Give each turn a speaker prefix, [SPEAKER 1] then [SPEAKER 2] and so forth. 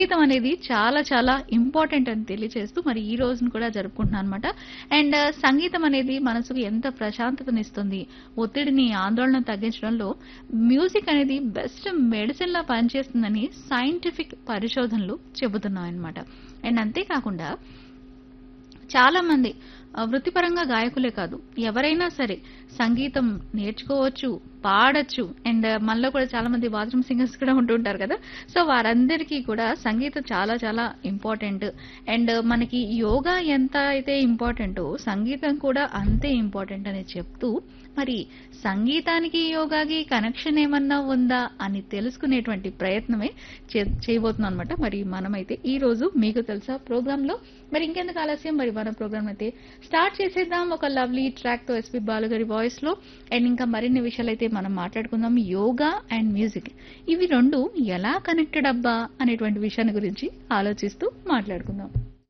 [SPEAKER 1] సంగీతం అనేది చాలా చాలా ఇంపార్టెంట్ అని తెలియజేస్తూ మరి ఈ రోజును కూడా జరుపుకుంటున్నాను అనమాట అండ్ సంగీతం అనేది మనసుకు ఎంత ప్రశాంతతనిస్తుంది ఒత్తిడిని ఆందోళన తగ్గించడంలో మ్యూజిక్ అనేది బెస్ట్ మెడిసిన్ లా పనిచేస్తుందని సైంటిఫిక్ పరిశోధనలు చెబుతున్నాయి అనమాట అండ్ అంతేకాకుండా చాలా మంది ఆ, వృత్తిపరంగా గాయకులే కాదు ఎవరైనా సరే సంగీతం నేర్చుకోవచ్చు పాడొచ్చు అండ్ మనలో కూడా చాలా మంది బాత్రూమ్ సింగర్స్ కూడా ఉంటుంటారు కదా సో వారందరికీ కూడా సంగీతం చాలా చాలా ఇంపార్టెంట్ అండ్ మనకి యోగా ఎంత అయితే ఇంపార్టెంటో సంగీతం కూడా అంతే ఇంపార్టెంట్ అని చెప్తూ మరి సంగీతానికి యోగాకి కనెక్షన్ ఏమన్నా ఉందా అని తెలుసుకునేటువంటి ప్రయత్నమే చే- చేయబోతున్నాం అనమాట మరి మనమైతే ఈ రోజు మీకు తెలుసా ప్రోగ్రామ్ లో మరి ఇంకెందుకు ఆలస్యం మరి మన ప్రోగ్రామ్ అయితే స్టార్ట్ చేసేద్దాం ఒక లవ్లీ ట్రాక్ తో ఎస్పి బాలుగారి వాయిస్ లో అండ్ ఇంకా మరిన్ని విషయాలు అయితే మనం మాట్లాడుకుందాం యోగా అండ్ మ్యూజిక్ ఇవి రెండు ఎలా కనెక్టెడ్ అబ్బా అనేటువంటి విషయాన్ని గురించి ఆలోచిస్తూ మాట్లాడుకుందాం